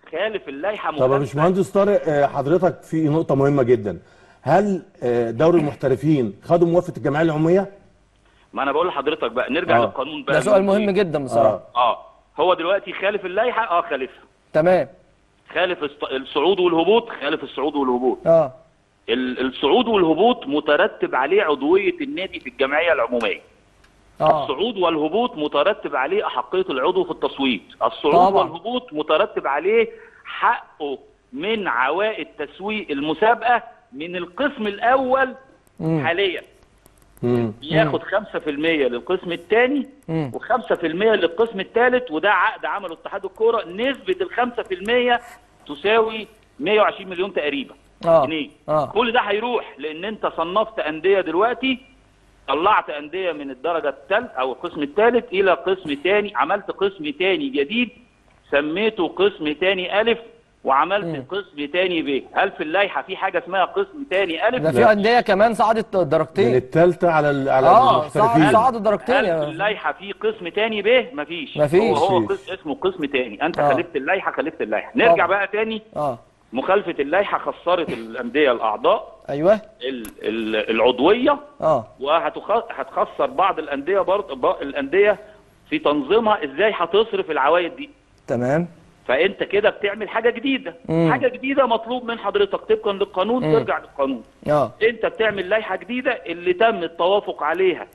خالف اللائحه طب يا مخالفة. باشمهندس طارق آه، حضرتك في نقطة مهمة جدا هل آه، دوري المحترفين خدوا موافقة الجمعية العمومية؟ ما انا بقول لحضرتك بقى نرجع آه. للقانون بقى ده سؤال نقول مهم إيه؟ جدا بصراحه اه هو دلوقتي خالف اللائحه اه خالفها تمام خالف الص- الصعود والهبوط خالف الصعود والهبوط اه ال- الصعود والهبوط مترتب عليه عضويه النادي في الجمعيه العموميه اه الصعود والهبوط مترتب عليه احقيه العضو في التصويت الصعود طبعا. والهبوط مترتب عليه حقه من عوائد تسويق المسابقه من القسم الاول مم. حاليا مم. ياخد 5% للقسم الثاني مم. و5% للقسم الثالث وده عقد عمله اتحاد الكوره نسبه ال 5% تساوي 120 مليون تقريبا اه جنيه اه كل ده هيروح لان انت صنفت انديه دلوقتي طلعت انديه من الدرجه الثالث او القسم الثالث الى قسم ثاني عملت قسم ثاني جديد سميته قسم ثاني الف وعملت مم. قسم ثاني ب هل في اللائحه في حاجه اسمها قسم ثاني الف ده في انديه كمان صعدت من درجتين الثالثة على ال- على اه صعد المحترفين صعدوا درجتين هل في يا اللائحه في قسم تاني ب مفيش مفيش. هو, هو مفيش. قسم اسمه قسم تاني انت آه. خالفت اللائحه خالفت اللائحه نرجع طبعا. بقى تاني اه مخالفه اللائحه خسرت الانديه الاعضاء ايوه ال- ال- العضويه اه وهتخسر بعض الانديه برضه الانديه في تنظيمها ازاي هتصرف العوائد دي تمام فانت كده بتعمل حاجه جديده مم. حاجه جديده مطلوب من حضرتك طبقا للقانون مم. ترجع للقانون اه انت بتعمل لائحه جديده اللي تم التوافق عليها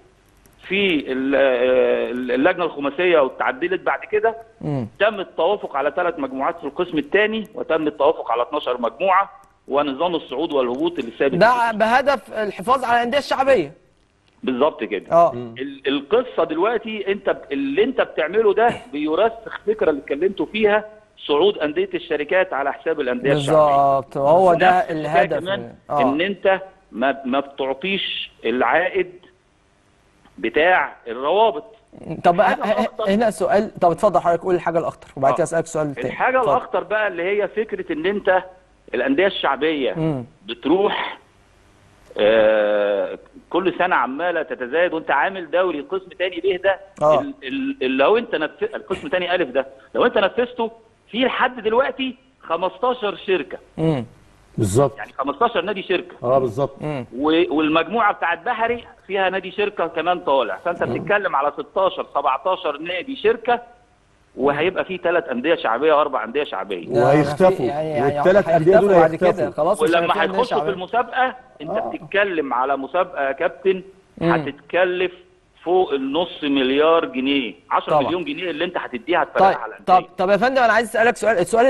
في ال- آه، اللجنه الخماسيه واتعدلت بعد كده امم تم التوافق على ثلاث مجموعات في القسم الثاني وتم التوافق على 12 مجموعه ونظام الصعود والهبوط اللي ثابت ده بهدف الحفاظ على الانديه الشعبيه بالظبط كده اه ال- القصه دلوقتي انت ب- اللي انت بتعمله ده بيرسخ فكره اللي اتكلمتوا فيها صعود انديه الشركات على حساب الانديه الشعبيه بالظبط هو ده نفس الحكاية الهدف كمان اه ان انت ما ما بتعطيش العائد بتاع الروابط طب حاجة ه- ه- أخطر. هنا سؤال طب اتفضل حضرتك قول الحاجه الاخطر وبعد آه. كده اسالك سؤال تاني الحاجه اتفضل. الاخطر بقى اللي هي فكره ان انت الانديه الشعبيه مم. بتروح آه كل سنه عماله تتزايد وانت عامل دوري قسم تاني به ده آه. ال- ال- ال- لو انت نفذ القسم تاني الف ده لو انت نفذته في لحد دلوقتي 15 شركه امم بالظبط يعني 15 نادي شركه اه بالظبط امم و- والمجموعه بتاعت بحري فيها نادي شركه كمان طالع فانت بتتكلم على 16 17 نادي شركه وهيبقى في ثلاث انديه شعبيه واربع انديه شعبيه وهيختفوا. والتلات أندية دول بعد هيختفوا. كده خلاص مش هيبقى ولما في أندية هيخشوا في شعبية. المسابقه انت آه. بتتكلم على مسابقه يا كابتن مم. هتتكلف فوق النص مليار جنيه 10 طبعا. مليون جنيه اللي انت هتديها طيب تفرقها على طب الأندية. طب يا فندم انا عايز اسالك سؤال السؤال